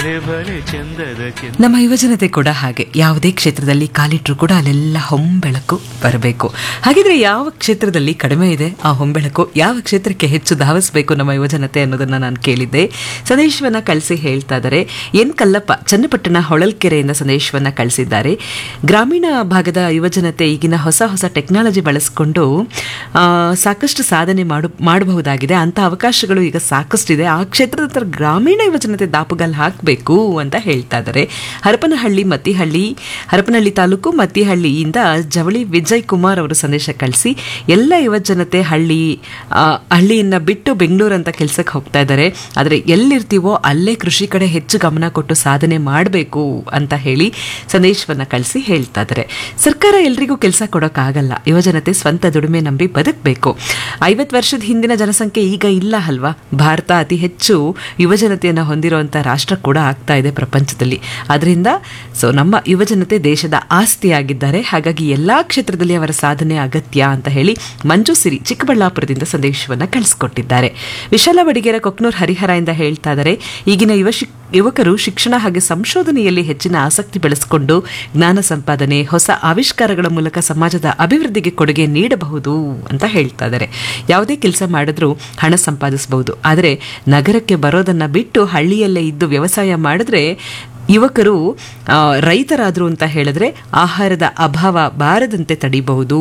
ಬಲೆ ಚಂದದ ಚಂದ ನಮ್ಮ ಯುವಜನತೆ ಕೂಡ ಹಾಗೆ ಯಾವುದೇ ಕ್ಷೇತ್ರದಲ್ಲಿ ಕಾಲಿಟ್ಟರು ಕೂಡ ಅಲ್ಲೆಲ್ಲ ಹೊಂಬೆಳಕು ಬರಬೇಕು ಹಾಗಿದ್ರೆ ಯಾವ ಕ್ಷೇತ್ರದಲ್ಲಿ ಕಡಿಮೆ ಇದೆ ಆ ಹೊಂಬೆಳಕು ಯಾವ ಕ್ಷೇತ್ರಕ್ಕೆ ಹೆಚ್ಚು ಧಾವಿಸಬೇಕು ನಮ್ಮ ಯುವಜನತೆ ಅನ್ನೋದನ್ನ ನಾನು ಕೇಳಿದ್ದೆ ಸಂದೇಶವನ್ನ ಕಳಿಸಿ ಹೇಳ್ತಾ ಇದ್ದಾರೆ ಎನ್ ಕಲ್ಲಪ್ಪ ಚನ್ನಪಟ್ಟಣ ಹೊಳಲ್ಕೆರೆಯಿಂದ ಸಂದೇಶವನ್ನ ಕಳಿಸಿದ್ದಾರೆ ಗ್ರಾಮೀಣ ಭಾಗದ ಯುವಜನತೆ ಈಗಿನ ಹೊಸ ಹೊಸ ಟೆಕ್ನಾಲಜಿ ಬಳಸಿಕೊಂಡು ಆ, ಸಾಕಷ್ಟು ಸಾಧನೆ ಮಾಡು ಮಾಡಬಹುದಾಗಿದೆ ಅಂತ ಅವಕಾಶಗಳು ಈಗ ಸಾಕಷ್ಟಿದೆ ಆ ಕ್ಷೇತ್ರದ ಹತ್ರ ಗ್ರಾಮೀಣ ಯುವಜನತೆ ದಾಪುಗಾಲ್ ಹಾಕಬೇಕು ಅಂತ ಹೇಳ್ತಾ ಇದ್ದಾರೆ ಹರಪನಹಳ್ಳಿ ಮತ್ತಿಹಳ್ಳಿ ಹರಪನಹಳ್ಳಿ ತಾಲೂಕು ಮತ್ತಿಹಳ್ಳಿಯಿಂದ ಜವಳಿ ವಿಜಯ್ ಕುಮಾರ್ ಅವರು ಸಂದೇಶ ಕಳಿಸಿ ಎಲ್ಲ ಯುವಜನತೆ ಹಳ್ಳಿ ಆ, ಹಳ್ಳಿಯನ್ನ ಬಿಟ್ಟು ಬೆಂಗಳೂರು ಅಂತ ಕೆಲಸಕ್ಕೆ ಹೋಗ್ತಾ ಇದ್ದಾರೆ ಆದರೆ ಎಲ್ಲಿರ್ತೀವೋ ಅಲ್ಲೇ ಕೃಷಿ ಕಡೆ ಹೆಚ್ಚು ಗಮನ ಕೊಟ್ಟು ಸಾಧನೆ ಮಾಡಬೇಕು ಅಂತ ಹೇಳಿ ಸಂದೇಶವನ್ನ ಕಳಿಸಿ ಹೇಳ್ತಾ ಇದ್ದಾರೆ ಸರ್ಕಾರ ಎಲ್ರಿಗೂ ಕೆಲಸ ಕೊಡೋಕ್ಕಾಗಲ್ಲ ಯುವಜನತೆ ಸ್ವಂತ ದುಡಿಮೆ ನಂಬಿ ಬದುಕಬೇಕು ಐವತ್ತು ವರ್ಷದ ಹಿಂದಿನ ಜನಸಂಖ್ಯೆ ಈಗ ಇಲ್ಲ ಅಲ್ವಾ ಭಾರತ ಅತಿ ಹೆಚ್ಚು ಯುವಜನತೆಯನ್ನು ಹೊಂದಿರುವಂಥ ರಾಷ್ಟ್ರ ಕೂಡ ಆಗ್ತಾ ಇದೆ ಪ್ರಪಂಚದಲ್ಲಿ ಅದರಿಂದ ಸೊ ನಮ್ಮ ಯುವಜನತೆ ದೇಶದ ಆಸ್ತಿಯಾಗಿದ್ದಾರೆ ಹಾಗಾಗಿ ಎಲ್ಲಾ ಕ್ಷೇತ್ರದಲ್ಲಿ ಅವರ ಸಾಧನೆ ಅಗತ್ಯ ಅಂತ ಹೇಳಿ ಮಂಜು ಸಿರಿ ಚಿಕ್ಕಬಳ್ಳಾಪುರದಿಂದ ಸಂದೇಶವನ್ನ ಕಳಿಸ್ಕೊಟ್ಟಿದ್ದಾರೆ ವಿಶಾಲ ಬಡಿಗೇರ ಕೊಕ್ನೂರ್ ಹರಿಹರದಿಂದ ಹೇಳ್ತಾ ಇದ್ದಾರೆ ಈಗಿನ ಯುವ ಶಿಕ್- ಯುವಕರು ಶಿಕ್ಷಣ ಹಾಗೆ ಸಂಶೋಧನೆಯಲ್ಲಿ ಹೆಚ್ಚಿನ ಆಸಕ್ತಿ ಬೆಳೆಸಿಕೊಂಡು ಜ್ಞಾನ ಸಂಪಾದನೆ ಹೊಸ ಆವಿಷ್ಕಾರಗಳ ಮೂಲಕ ಸಮಾಜದ ಅಭಿವೃದ್ಧಿಗೆ ಕೊಡುಗೆ ನೀಡಬಹುದು ಅಂತ ಹೇಳ್ತಾ ಇದ್ದಾರೆ ಯಾವುದೇ ಕೆಲಸ ಮಾಡಿದ್ರೂ ಹಣ ಸಂಪಾದಿಸಬಹುದು ಆದರೆ ನಗರಕ್ಕೆ ಬರೋದನ್ನ ಬಿಟ್ಟು ಹಳ್ಳಿಯಲ್ಲೇ ಇದ್ದು ವ್ಯವಸಾಯ ಮಾಡಿದ್ರೆ ಯುವಕರು ಆ, ರೈತರಾದ್ರು ಅಂತ ಹೇಳಿದ್ರೆ ಆಹಾರದ ಅಭಾವ ಬಾರದಂತೆ ತಡಿಬಹುದು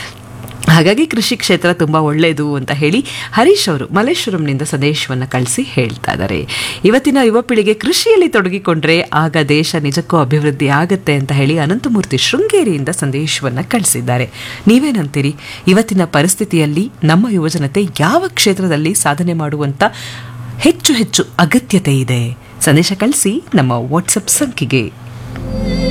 ಹಾಗಾಗಿ ಕೃಷಿ ಕ್ಷೇತ್ರ ತುಂಬಾ ಒಳ್ಳೆಯದು ಅಂತ ಹೇಳಿ ಹರೀಶ್ ಅವರು ಮಲ್ಲೇಶ್ವರಂನಿಂದ ಸಂದೇಶವನ್ನು ಕಳಿಸಿ ಹೇಳ್ತಾ ಇದ್ದಾರೆ ಇವತ್ತಿನ ಯುವ ಪೀಳಿಗೆ ಕೃಷಿಯಲ್ಲಿ ತೊಡಗಿಕೊಂಡ್ರೆ ಆಗ ದೇಶ ನಿಜಕ್ಕೂ ಅಭಿವೃದ್ಧಿ ಆಗತ್ತೆ ಅಂತ ಹೇಳಿ ಅನಂತಮೂರ್ತಿ ಶೃಂಗೇರಿಯಿಂದ ಸಂದೇಶವನ್ನು ಕಳಿಸಿದ್ದಾರೆ ನೀವೇನಂತೀರಿ ಇವತ್ತಿನ ಪರಿಸ್ಥಿತಿಯಲ್ಲಿ ನಮ್ಮ ಯುವಜನತೆ ಯಾವ ಕ್ಷೇತ್ರದಲ್ಲಿ ಸಾಧನೆ ಮಾಡುವಂತ ಹೆಚ್ಚು ಹೆಚ್ಚು ಅಗತ್ಯತೆ ಇದೆ ಸಂದೇಶ ಕಳಿಸಿ ನಮ್ಮ ವಾಟ್ಸಪ್ ಸಂಖ್ಯೆಗೆ